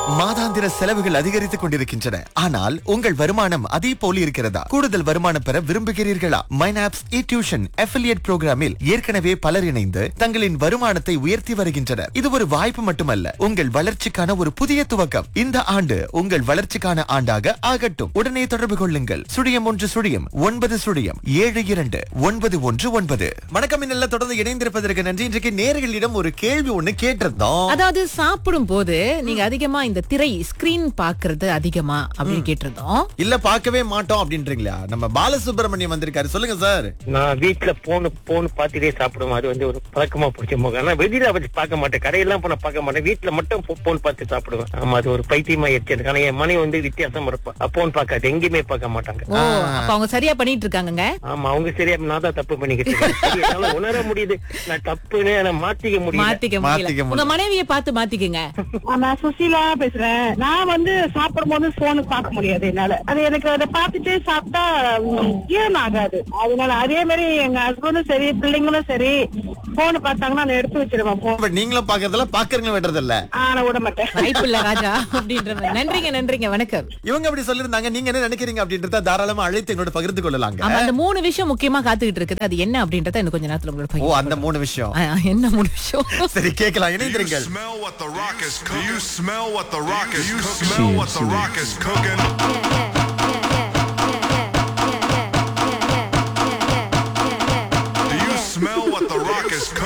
மாதாந்திர செலவுகள் அதிகரித்துக் கொண்டிருக்கின்றன ஆனால் உங்கள் வருமானம் அதே போல் இருக்கிறதா கூடுதல் வருமானம் பெற விரும்புகிறீர்களா மைனாப்ஸ் இ டியூஷன் அஃபிலியேட் புரோகிராமில் ஏற்கனவே பலர் இணைந்து தங்களின் வருமானத்தை உயர்த்தி வருகின்றனர் இது ஒரு வாய்ப்பு மட்டுமல்ல உங்கள் வளர்ச்சிக்கான ஒரு புதிய துவக்கம் இந்த ஆண்டு உங்கள் வளர்ச்சிக்கான ஆண்டாக ஆகட்டும் உடனே தொடர்பு கொள்ளுங்கள் சுழியம் ஒன்று சுழியம் ஒன்பது சுழியம் ஏழு இரண்டு ஒன்பது ஒன்று ஒன்பது வணக்கம் இன்னெல்லாம் தொடர்ந்து இணைந்திருப்பதற்கு நன்றி இன்றைக்கு நேர்களிடம் ஒரு கேள்வி ஒண்ணு கேட்டிருந்தோம் அதாவது சாப்பிடும் போது நீங்க அதிகமா இந்த திரை ஸ்கிரீன் பாக்குறது அதிகமா அப்படின்னு கேட்டிருந்தோம் இல்ல பார்க்கவே மாட்டோம் அப்படின்றீங்களா நம்ம பாலசுப்ரமணியம் வந்திருக்காரு சொல்லுங்க சார் நான் வீட்டுல போன் போன் பார்த்துட்டே சாப்பிடுவேன் அது வந்து ஒரு பழக்கமா பிடிச்ச முகம் ஆனா வெளியில வச்சு பார்க்க மாட்டேன் கடையெல்லாம் போன பார்க்க மாட்டேன் வீட்டுல மட்டும் போன் பார்த்து சாப்பிடுவேன் ஆமா அது ஒரு பைத்தியமா எடுத்து ஆனா என் மனைவி வந்து வித்தியாசமா இருப்பா போன் பார்க்காது எங்கேயுமே பார்க்க மாட்டாங்க ஓ அப்ப அவங்க சரியா பண்ணிட்டு இருக்காங்க ஆமா அவங்க சரியா நான் தான் தப்பு பண்ணிக்கிட்டு இருக்கேன். சரி, என்னால உணர முடியுது நான் தப்புன்னு நான் மாத்திக்க முடியல மாத்திக்க மாத்திக்க முடியல முடியல. உங்க மனைவியை பார்த்து மாத்திக்கங்க நான் சுசீலா பேசுறேன் நான் வந்து சாப்பிடும் போது போனு பார்க்க முடியாது என்னால அது எனக்கு அதை பார்த்துட்டு சாப்பிட்டா ம், ஜீரணம் ஆகாது அதனால அதே மாதிரி எங்க ஹஸ்பண்டும் சரி பிள்ளைங்களும் சரி போன் பார்த்தாங்கன்னா நான் எடுத்து வச்சிருவேன் போன் இப்ப நீங்களும் பாக்குறதுல பாக்குறவங்க விடுறது இல்ல ஆனா விட மாட்டேன் வாய்ப்பு இல்ல ராஜா அப்படின்ற மாதிரி. நன்றிங்க நன்றிங்க வணக்கம் இவங்க அப்படி சொல்லிருந்தாங்க நீங்க என்ன நினைக்கிறீங்க அப்படின்றத தாராளமா அழைத்து எங்களோட பகிர்ந்து கொள்ளலாங்க ஆமா அந்த மூணு விஷயம் முக்கியமா காத்துக்கிட்டு இருக்குது அது என்ன அப்படின்றத இன்னும் கொஞ்ச நேரத்துல உங்களுக்கு ஓ பகிர்ந்து அந்த மூணு விஷயம் ஆ, என்ன மூணு விஷயம் சரி கேட்கலாம் Do you இணைந்திருங்கள் smell what the rock is cooking? Do you smell what the rock is cooking? Smell what the rock is cooking? Yeah, yeah.